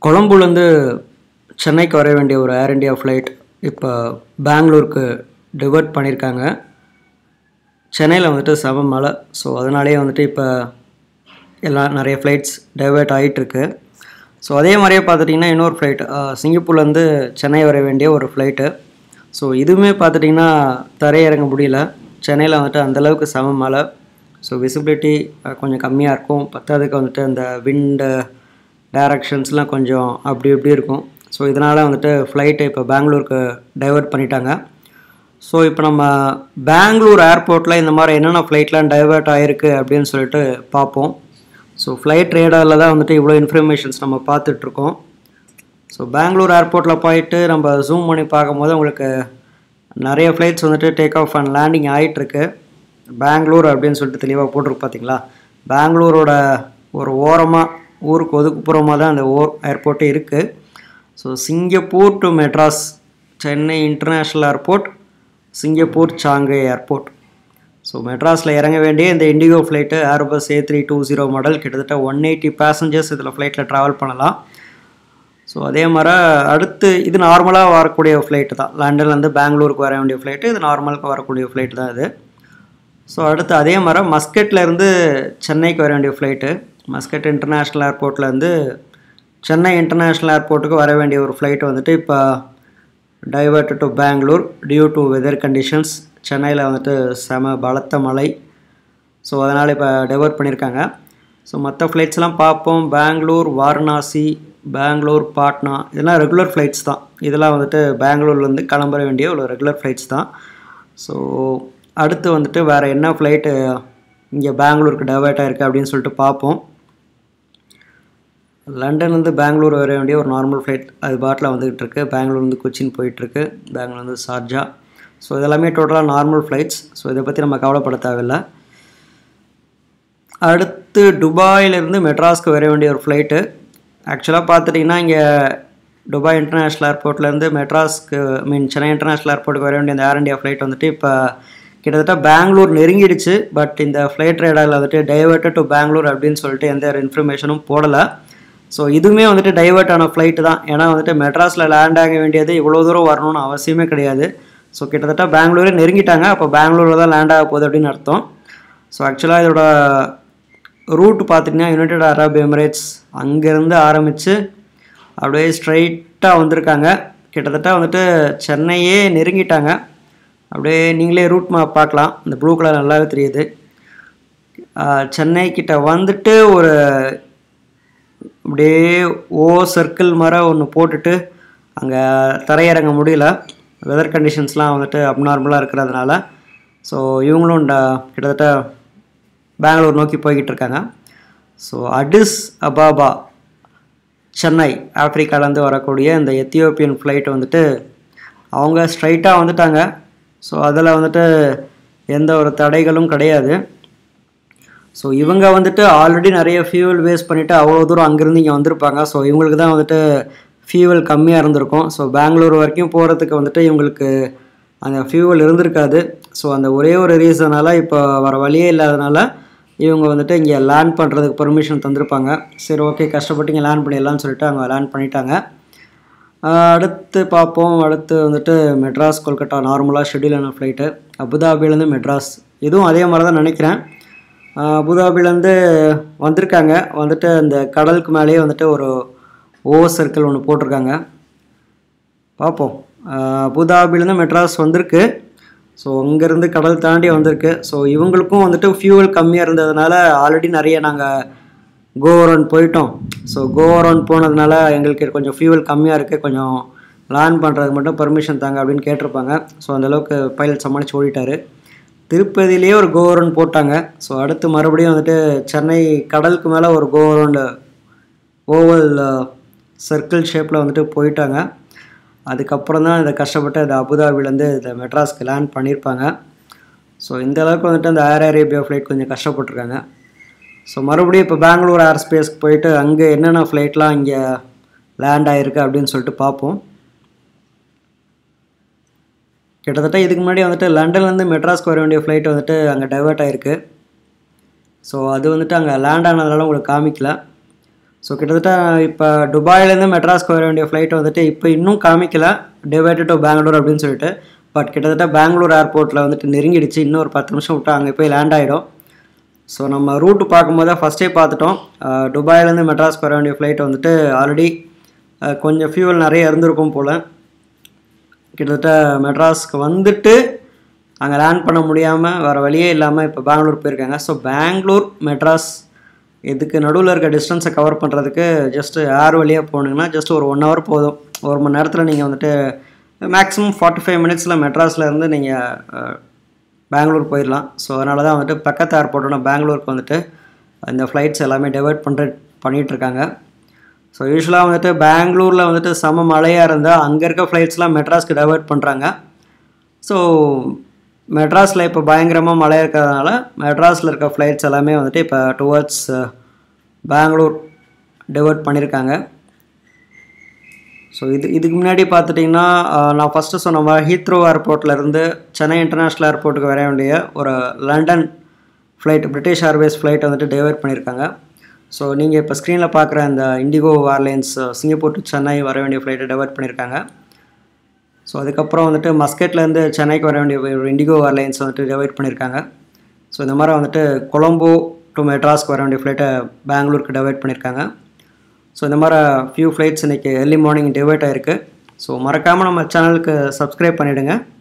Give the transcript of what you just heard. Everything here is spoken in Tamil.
கொழம்புலேருந்து சென்னைக்கு வர வேண்டிய ஒரு ஏர் இண்டியா ஃப்ளைட் இப்போ பெங்களூருக்கு டிவர்ட் பண்ணியிருக்காங்க சென்னையில் வந்துட்டு செம மழை ஸோ அதனாலேயே வந்துட்டு இப்போ எல்லாம் நிறைய ஃப்ளைட்ஸ் டைவர்ட் ஆகிட்டுருக்கு ஸோ அதே மாதிரியே பார்த்துட்டிங்கன்னா இன்னொரு ஃப்ளைட் சிங்கப்பூர்லேருந்து சென்னை வர வேண்டிய ஒரு ஃப்ளைட்டு ஸோ இதுவுமே பார்த்துட்டிங்கன்னா தரையிறங்க முடியல சென்னையில் வந்துட்டு அந்தளவுக்கு செம மழை ஸோ விசிபிலிட்டி கொஞ்சம் கம்மியாக இருக்கும் பத்தாவதுக்கு வந்துட்டு அந்த விண்டு டைரக்ஷன்ஸ்லாம் கொஞ்சம் அப்படி இப்படி இருக்கும் ஸோ இதனால் வந்துட்டு ஃப்ளைட்டை இப்போ பெங்களூருக்கு டைவர்ட் பண்ணிட்டாங்க ஸோ இப்போ நம்ம பெங்களூர் ஏர்போர்ட்டில் இந்த மாதிரி என்னென்ன ஃப்ளைட்லாம் டைவர்ட் ஆகிருக்கு அப்படின்னு சொல்லிட்டு பார்ப்போம் ஸோ ஃப்ளைட் ரேடாரில் தான் வந்துட்டு இவ்வளோ இன்ஃபர்மேஷன்ஸ் நம்ம பார்த்துட்ருக்கோம் ஸோ பெங்களூர் ஏர்போர்ட்டில் போயிட்டு நம்ம ஜூம் பண்ணி பார்க்கும்போது உங்களுக்கு நிறைய ஃப்ளைட்ஸ் வந்துட்டு டேக் ஆஃப் அண்ட் லேண்டிங் ஆகிட்டுருக்கு பெங்களூர் அப்படின்னு சொல்லிட்டு தெளிவாக போட்டிருக்கு பார்த்தீங்களா பெங்களூரோட ஒரு ஓரமாக ஊருக்கு ஒதுக்குப்புறமாக தான் அந்த ஓர் ஏர்போர்ட்டே இருக்குது so Singapore to Madras Chennai international airport Singapore Changi airport so மெட்ராஸில் இறங்க வேண்டிய இந்த IndiGo flight Airbus A three two zero model கிட்டத்தட்ட ஒன் எயிட்டி பேசஞ்சர்ஸ் இதில் ஃப்ளைட்டில் ட்ராவல் பண்ணலாம் ஸோ அதே மாதிரி அடுத்து இது நார்மலாக வரக்கூடிய ஃப்ளைட்டு தான் லண்டன்லேருந்து பெங்களூருக்கு வர வேண்டிய ஃப்ளைட்டு இது நார்மலுக்கு வரக்கூடிய ஃப்ளைட்டு தான் இது ஸோ அடுத்து அதே மாதிரி மஸ்கட்லேருந்து சென்னைக்கு வர வேண்டிய ஃப்ளைட்டு மஸ்கட் இன்டர்நேஷ்னல் ஏர்போர்ட்லேருந்து சென்னை இன்டர்நேஷ்னல் ஏர்போர்ட்டுக்கு வர வேண்டிய ஒரு ஃப்ளைட் வந்துட்டு இப்போ divert to Bangalore due to weather conditions சென்னையில் வந்துட்டு செம பலத்த மழை ஸோ அதனால் இப்போ டைவர்ட் பண்ணியிருக்காங்க ஸோ மற்ற ஃப்ளைட்ஸ்லாம் பார்ப்போம் பெங்களூர் வாரணாசி பெங்களூர் பாட்னா இதெல்லாம் ரெகுலர் ஃப்ளைட்ஸ் தான் இதெல்லாம் வந்துட்டு பெங்களூர்லேருந்து கிளம்புற வேண்டிய ஒரு ரெகுலர் ஃப்ளைட்ஸ் தான் ஸோ அடுத்து வந்துட்டு வேறு என்ன ஃப்ளைட்டு இங்கே பெங்களூருக்கு டைவர்ட் ஆயிருக்கு அப்படின்னு சொல்லிட்டு பார்ப்போம் லண்டன்லேருந்து பெங்களூர் வர வேண்டிய ஒரு நார்மல் ஃப்ளைட் அது பாட்டில் வந்துகிட்டு இருக்கு பெங்களூர்லேருந்து கொச்சின் போயிட்டுருக்கு பெங்களூர்லேருந்து ஷார்ஜா ஸோ இதெல்லாமே டோட்டலாக நார்மல் ஃப்ளைட்ஸ் ஸோ இதை பற்றி நம்ம கவலைப்பட தேவையில்லை அடுத்து துபாயிலேருந்து மெட்ராஸ்க்கு வர வேண்டிய ஒரு ஃப்ளைட்டு ஆக்சுவலாக பார்த்துட்டிங்கன்னா இங்கே துபாய் இன்டர்நேஷ்னல் ஏர்போர்ட்லேருந்து மெட்ராஸ்க்கு மீன் சென்னை இன்டர்நேஷ்னல் ஏர்போர்ட்டுக்கு வர வேண்டிய இந்த ஏர் இண்டியா ஃப்ளைட் வந்துட்டு இப்போ கிட்டத்தட்ட பெங்களூர் நெருங்கிடுச்சு பட் இந்த ஃப்ளைட் ரேடாரில் வந்துட்டு டைவர்ட்டட் டு பெங்களூர் அப்படின்னு சொல்லிட்டு எந்த ஒரு இன்ஃபர்மேஷனும் போடலை ஸோ இதுவுமே வந்துட்டு டைவர்ட் ஆன ஃப்ளைட்டு தான் ஏன்னா வந்துட்டு மெட்ராஸில் லேண்ட் ஆக வேண்டியது இவ்வளோ தூரம் வரணும்னு அவசியமே கிடையாது ஸோ கிட்டத்தட்ட பெங்களூரே நெருங்கிட்டாங்க அப்போ பெங்களூரில் தான் லேண்ட் ஆக போகுது அப்படின்னு அர்த்தம் ஸோ ஆக்சுவலாக இதோட ரூட் பார்த்திங்கன்னா யுனைடெட் அரப் எமிரேட்ஸ் அங்கேருந்து ஆரம்பித்து அப்படியே ஸ்ட்ரைட்டாக வந்திருக்காங்க கிட்டத்தட்ட வந்துட்டு சென்னையே நெருங்கிட்டாங்க அப்படியே நீங்களே ரூட் மேப் பார்க்கலாம் இந்த ப்ளூ கலர் நல்லாவே தெரியுது சென்னை கிட்ட வந்துட்டு ஒரு அப்படியே ஓ சர்க்கிள் மாதிரி ஒன்று போட்டுட்டு அங்கே தரையிறங்க முடியல வெதர் கண்டிஷன்ஸ்லாம் வந்துட்டு அப்நார்மலாக இருக்கிறதுனால ஸோ இவங்களும் கிட்டத்தட்ட பெங்களூர் நோக்கி போய்கிட்டு இருக்காங்க ஸோ அடிஸ் அபாபா சென்னை ஆப்ரிக்காலேருந்து வரக்கூடிய இந்த எத்தியோப்பியன் ஃப்ளைட் வந்துட்டு அவங்க ஸ்ட்ரைட்டாக வந்துட்டாங்க ஸோ அதில் வந்துட்டு எந்த ஒரு தடைகளும் கிடையாது ஸோ இவங்க வந்துட்டு ஆல்ரெடி நிறைய ஃபியூவல் வேஸ்ட் பண்ணிவிட்டு அவ்வளோ தூரம் அங்கேருந்து இங்கே வந்திருப்பாங்க ஸோ இவங்களுக்கு தான் வந்துட்டு ஃபியூவல் கம்மியாக இருந்திருக்கும் ஸோ பெங்களூர் வரைக்கும் போகிறதுக்கு வந்துட்டு இவங்களுக்கு அந்த ஃபியூவல் இருந்திருக்காது ஸோ அந்த ஒரே ஒரு ரீசனால் இப்போ வர வழியே இல்லாதனால இவங்க வந்துட்டு இங்கே லேண்ட் பண்ணுறதுக்கு பெர்மிஷன் தந்திருப்பாங்க சரி ஓகே கஷ்டப்பட்டு இங்கே லேண்ட் பண்ணிடலாம்னு சொல்லிட்டு அவங்க லேண்ட் பண்ணிட்டாங்க அடுத்து பார்ப்போம் அடுத்து வந்துட்டு மெட்ராஸ் கொல்கட்டா நார்மலாக ஷெட்யூலான ஃப்ளைட்டு அபுதாபிலேருந்து மெட்ராஸ் இதுவும் அதே மாதிரி தான் நினைக்கிறேன் அபுதாபிலேருந்து வந்திருக்காங்க வந்துட்டு அந்த கடலுக்கு மேலேயே வந்துட்டு ஒரு ஓ சர்க்கிள் ஒன்று போட்டிருக்காங்க பார்ப்போம் அபுதாபிலேருந்து மெட்ராஸ் வந்திருக்கு ஸோ அங்கேருந்து கடல் தாண்டி வந்திருக்கு ஸோ இவங்களுக்கும் வந்துட்டு ஃபியூவல் கம்மியாக இருந்ததுனால ஆல்ரெடி நிறைய நாங்கள் கோவரன் போயிட்டோம் ஸோ கோவரன் போனதுனால எங்களுக்கு கொஞ்சம் ஃபியூவல் கம்மியாக இருக்குது கொஞ்சம் லேண்ட் பண்ணுறதுக்கு மட்டும் பர்மிஷன் தாங்க அப்படின்னு கேட்டிருப்பாங்க ஸோ அந்தளவுக்கு பைலட் சமாளித்து ஓடிட்டார் திருப்பதியிலேயே ஒரு கோவரன் போட்டாங்க ஸோ அடுத்து மறுபடியும் வந்துட்டு சென்னை கடலுக்கு மேலே ஒரு கோவரன் ஓவல் சர்க்கிள் ஷேப்பில் வந்துட்டு போயிட்டாங்க அதுக்கப்புறம் தான் இதை கஷ்டப்பட்டு இந்த அபுதாபிலேருந்து இந்த மெட்ராஸ்க்கு லேண்ட் பண்ணியிருப்பாங்க ஸோ இந்த அளவுக்கு வந்துட்டு அந்த ஏர் அரேபியா ஃப்ளைட் கொஞ்சம் கஷ்டப்பட்டுருக்காங்க ஸோ மறுபடியும் இப்போ பெங்களூர் ஏர் ஸ்பேஸ்க்கு போயிட்டு அங்கே என்னென்ன ஃப்ளைட்லாம் இங்கே லேண்ட் ஆகிருக்கு அப்படின்னு சொல்லிட்டு பார்ப்போம் கிட்டத்தட்ட இதுக்கு முன்னாடி வந்துட்டு லண்டன்லேருந்து மெட்ராஸ்க்கு வர வேண்டிய ஃப்ளைட் வந்துட்டு அங்கே டைவர்ட் ஆகிருக்கு ஸோ அது வந்துட்டு அங்கே லேண்ட் ஆனதுனால உங்களுக்கு காமிக்கல ஸோ கிட்டத்தட்ட இப்போ துபாயிலேருந்து மெட்ராஸ்க்கு வர வேண்டிய ஃப்ளைட் வந்துட்டு இப்போ இன்னும் காமிக்கல டிவைட்டட் டு பெங்களூர் அப்படின்னு சொல்லிட்டு பட் கிட்டத்தட்ட பெங்களூர் ஏர்போர்ட்டில் வந்துட்டு நெருங்கிடுச்சு இன்னும் ஒரு பத்து நிமிஷம் விட்டு அங்கே போய் லேண்ட் ஆகிடும் ஸோ நம்ம ரூட்டு பார்க்கும்போது ஃபஸ்ட்டே பார்த்துட்டோம் அஹ், துபாயிலேருந்து மெட்ராஸ்க்கு வர வேண்டிய ஃப்ளைட் வந்துட்டு ஆல்ரெடி கொஞ்சம் ஃபியூவல் நிறைய இருந்திருக்கும் போல் கிட்டத்தட்ட மெட்ராஸ்க்கு வந்துட்டு அங்கே லேண்ட் பண்ண முடியாமல் வேறு வழியே இல்லாமல் இப்போ பெங்களூர் போயிருக்காங்க ஸோ பெங்களூர் மெட்ராஸ் இதுக்கு நடுவில் இருக்க டிஸ்டன்ஸை கவர் பண்ணுறதுக்கு ஜஸ்ட் ஏர் வழியாக போனீங்கன்னா ஜஸ்ட் ஒரு ஒன் ஹவர் போதும் ஒரு மணி நேரத்தில் நீங்கள் வந்துட்டு மேக்ஸிமம் ஃபார்ட்டி ஃபைவ் மினிட்ஸில் மெட்ராஸில் இருந்து நீங்கள் பெங்களூர் போயிடலாம் ஸோ அதனால தான் வந்துட்டு பக்கத்து ஏர்போர்ட்டோட பெங்களூருக்கு வந்துட்டு இந்த ஃப்ளைட்ஸ் எல்லாமே டைவர்ட் பண்ணுற பண்ணிகிட்ருக்காங்க ஸோ யூஸ்வலாக வந்துட்டு பெங்களூரில் வந்துட்டு செம மழையாக இருந்தால் அங்கே இருக்க ஃப்ளைட்ஸ்லாம் மெட்ராஸ்க்கு டைவர்ட் பண்ணுறாங்க ஸோ மெட்ராஸில் இப்போ பயங்கரமாக மழை இருக்கிறதுனால மெட்ராஸில் இருக்க ஃப்ளைட்ஸ் எல்லாமே வந்துட்டு இப்போ டுவர்ட்ஸ் பெங்களூர் டைவர்ட் பண்ணியிருக்காங்க ஸோ இது இதுக்கு முன்னாடி பார்த்துட்டிங்கன்னா ஆஹ், நான் ஃபஸ்ட்டு சொன்ன மாதிரி ஹீத்ரோ ஏர்போர்ட்லேருந்து சென்னை இன்டர்நேஷ்னல் ஏர்போர்ட்டுக்கு வர வேண்டிய ஒரு London flight British Airways flight வந்துட்டு டைவர்ட் பண்ணியிருக்காங்க ஸோ நீங்கள் இப்போ ஸ்க்ரீனில் பார்க்குற இந்த இண்டிகோ ஏர்லைன்ஸ் சிங்கப்பூர் டு சென்னை வர வேண்டிய ஃப்ளைட்டை டைவர்ட் பண்ணியிருக்காங்க ஸோ அதுக்கப்புறம் வந்துட்டு மஸ்கெட்லேருந்து சென்னைக்கு வர வேண்டிய ஒரு இண்டிகோ ஏர்லைன்ஸ் வந்துட்டு டைவர்ட் பண்ணியிருக்காங்க ஸோ இந்த மாதிரி வந்துட்டு கொலம்போ டு மெட்ராஸ்க்கு வர வேண்டிய ஃப்ளைட்டை பெங்களூருக்கு டைவர்ட் பண்ணியிருக்காங்க ஸோ இந்த மாதிரி ஃபியூ ஃப்ளைட்ஸ் இன்றைக்கி early மார்னிங் டிவைட் ஆயிருக்கு ஸோ மறக்காமல் நம்ம சேனலுக்கு சப்ஸ்கிரைப் பண்ணிவிடுங்க